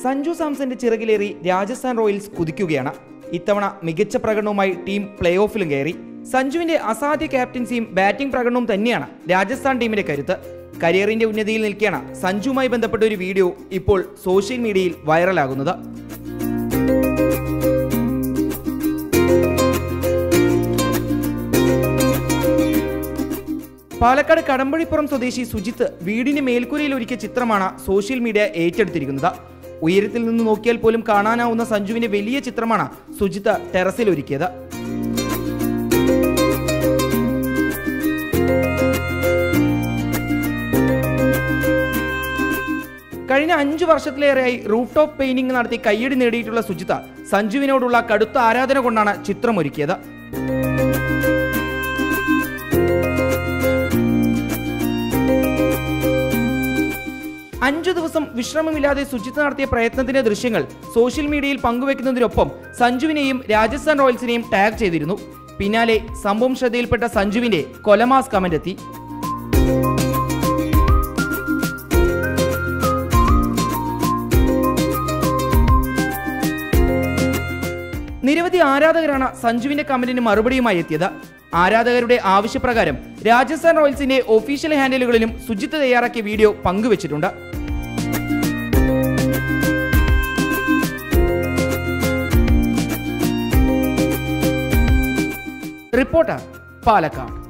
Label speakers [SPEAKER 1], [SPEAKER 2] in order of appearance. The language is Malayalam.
[SPEAKER 1] സഞ്ജു സാംസന്റെ ചിറകിലേറി രാജസ്ഥാൻ റോയൽസ് കുതിക്കുകയാണ് ഇത്തവണ മികച്ച പ്രകടനവുമായി ടീം പ്ലേ ഓഫിലും കയറി സഞ്ജുവിന്റെ അസാധ്യ ക്യാപ്റ്റൻസിയും ബാറ്റിംഗ് പ്രകടനവും തന്നെയാണ് രാജസ്ഥാൻ ടീമിന്റെ കരുത്ത് കരിയറിന്റെ ഉന്നതിയിൽ നിൽക്കുകയാണ് സഞ്ജുവുമായി ബന്ധപ്പെട്ട ഒരു വീഡിയോ ഇപ്പോൾ സോഷ്യൽ മീഡിയയിൽ വൈറലാകുന്നത് പാലക്കാട് കടമ്പഴിപ്പുറം സ്വദേശി സുജിത്ത് വീടിന് മേൽക്കൂരയിൽ ഒരുക്കിയ ചിത്രമാണ് സോഷ്യൽ മീഡിയ ഏറ്റെടുത്തിരിക്കുന്നത് ഉയരത്തിൽ നിന്ന് നോക്കിയാൽ പോലും കാണാനാവുന്ന സഞ്ജുവിന്റെ വലിയ ചിത്രമാണ് സുജിത്ത് ടെറസിൽ ഒരുക്കിയത് കഴിഞ്ഞ അഞ്ചു വർഷത്തിലേറെയായി റൂഫ് ടോപ്പ് പെയിന്റിംഗ് നടത്തി കയ്യടി നേടിയിട്ടുള്ള സുജിത്ത സഞ്ജുവിനോടുള്ള കടുത്ത ആരാധന കൊണ്ടാണ് ചിത്രമൊരുക്കിയത് അഞ്ചു ദിവസം വിശ്രമമില്ലാതെ സുജിത്ത് നടത്തിയ പ്രയത്നത്തിന്റെ ദൃശ്യങ്ങൾ സോഷ്യൽ മീഡിയയിൽ പങ്കുവെക്കുന്നതിനൊപ്പം സഞ്ജുവിനെയും രാജസ്ഥാൻ റോയൽസിനെയും ടാഗ് ചെയ്തിരുന്നു പിന്നാലെ സംഭവം ശ്രദ്ധയിൽപ്പെട്ട സഞ്ജുവിന്റെ കൊലമാസ് കമന്റ് എത്തി നിരവധി ആരാധകരാണ് സഞ്ജുവിന്റെ കമന്റിന് മറുപടിയുമായി എത്തിയത് ആരാധകരുടെ ആവശ്യപ്രകാരം രാജസ്ഥാൻ റോയൽസിന്റെ ഒഫീഷ്യൽ ഹാൻഡിലുകളിലും സുജിത്ത് തയ്യാറാക്കിയ വീഡിയോ പങ്കുവച്ചിട്ടുണ്ട് റിപ്പോർട്ടർ പാലക്കാട്